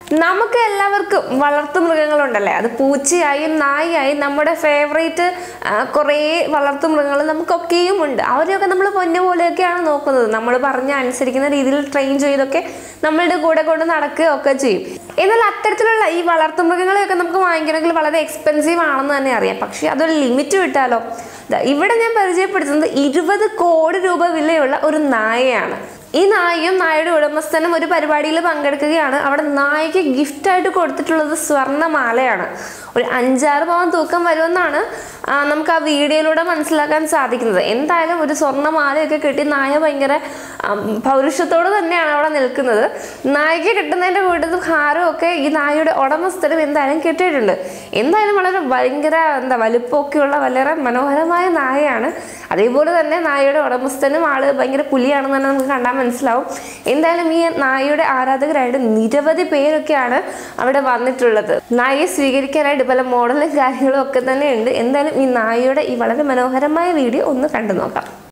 നമുക്ക് എല്ലാവർക്കും വളർത്തു മൃഗങ്ങളുണ്ടല്ലേ അത് പൂച്ചയായും നായയായും നമ്മുടെ ഫേവറേറ്റ് കുറേ വളർത്തു മൃഗങ്ങൾ നമുക്കൊക്കെയും ഉണ്ട് അവരെയൊക്കെ നമ്മൾ പൊന്നു പോലെയൊക്കെയാണ് നോക്കുന്നത് നമ്മൾ പറഞ്ഞ അനുസരിക്കുന്ന രീതിയിൽ ട്രെയിൻ ചെയ്തൊക്കെ നമ്മളുടെ കൂടെ കൊണ്ട് നടക്കുകയൊക്കെ ചെയ്യും എന്നാൽ അത്തരത്തിലുള്ള ഈ വളർത്തു മൃഗങ്ങളെയൊക്കെ നമുക്ക് വാങ്ങിക്കണമെങ്കിൽ വളരെ എക്സ്പെൻസീവ് ആണെന്ന് തന്നെ അറിയാം പക്ഷേ അതൊരു ലിമിറ്റ് വിട്ടാലോ ദാ ഇവിടെ ഞാൻ പരിചയപ്പെടുത്തുന്നത് ഇരുപത് കോടി രൂപ വിലയുള്ള ഒരു നായയാണ് ഈ നായയും നായയുടെ ഉടമസ്ഥനും ഒരു പരിപാടിയിൽ പങ്കെടുക്കുകയാണ് അവിടെ നായയ്ക്ക് ഗിഫ്റ്റായിട്ട് കൊടുത്തിട്ടുള്ളത് സ്വർണ്ണമാലയാണ് ഒരു അഞ്ചാറ് പവൻ തൂക്കം വരുമെന്നാണ് ആ, നമുക്ക് ആ വീഡിയോയിലൂടെ മനസ്സിലാക്കാൻ സാധിക്കുന്നത് എന്തായാലും ഒരു സ്വർണ്ണമാലയൊക്കെ കിട്ടി നായ ഭയങ്കര ആം, പൗരുഷത്തോട് തന്നെയാണ് അവിടെ നിൽക്കുന്നത് നായയ്ക്ക് കിട്ടുന്നതിൻ്റെ കൂട്ടത്തിൽ ഹാരമൊക്കെ ഈ നായയുടെ ഉടമസ്ഥരും എന്തായാലും കിട്ടിയിട്ടുണ്ട് എന്തായാലും വളരെ ഭയങ്കര എന്താ വലുപ്പമൊക്കെയുള്ള വളരെ മനോഹരമായ നായയാണ് അതേപോലെ തന്നെ നായയുടെ ഉടമസ്ഥനും ആള് ഭയങ്കര പുലിയാണെന്ന് തന്നെ നമുക്ക് കണ്ടാൽ മനസ്സിലാവും എന്തായാലും ഈ നായയുടെ ആരാധകരായിട്ട് നിരവധി പേരൊക്കെയാണ് അവിടെ വന്നിട്ടുള്ളത് നായയെ സ്വീകരിക്കാനായിട്ട് പല മോഡലും കാര്യങ്ങളും ഒക്കെ തന്നെ ഉണ്ട് എന്തായാലും ഈ നായയുടെ ഈ വളരെ മനോഹരമായ വീഡിയോ ഒന്ന് കണ്ടു നോക്കാം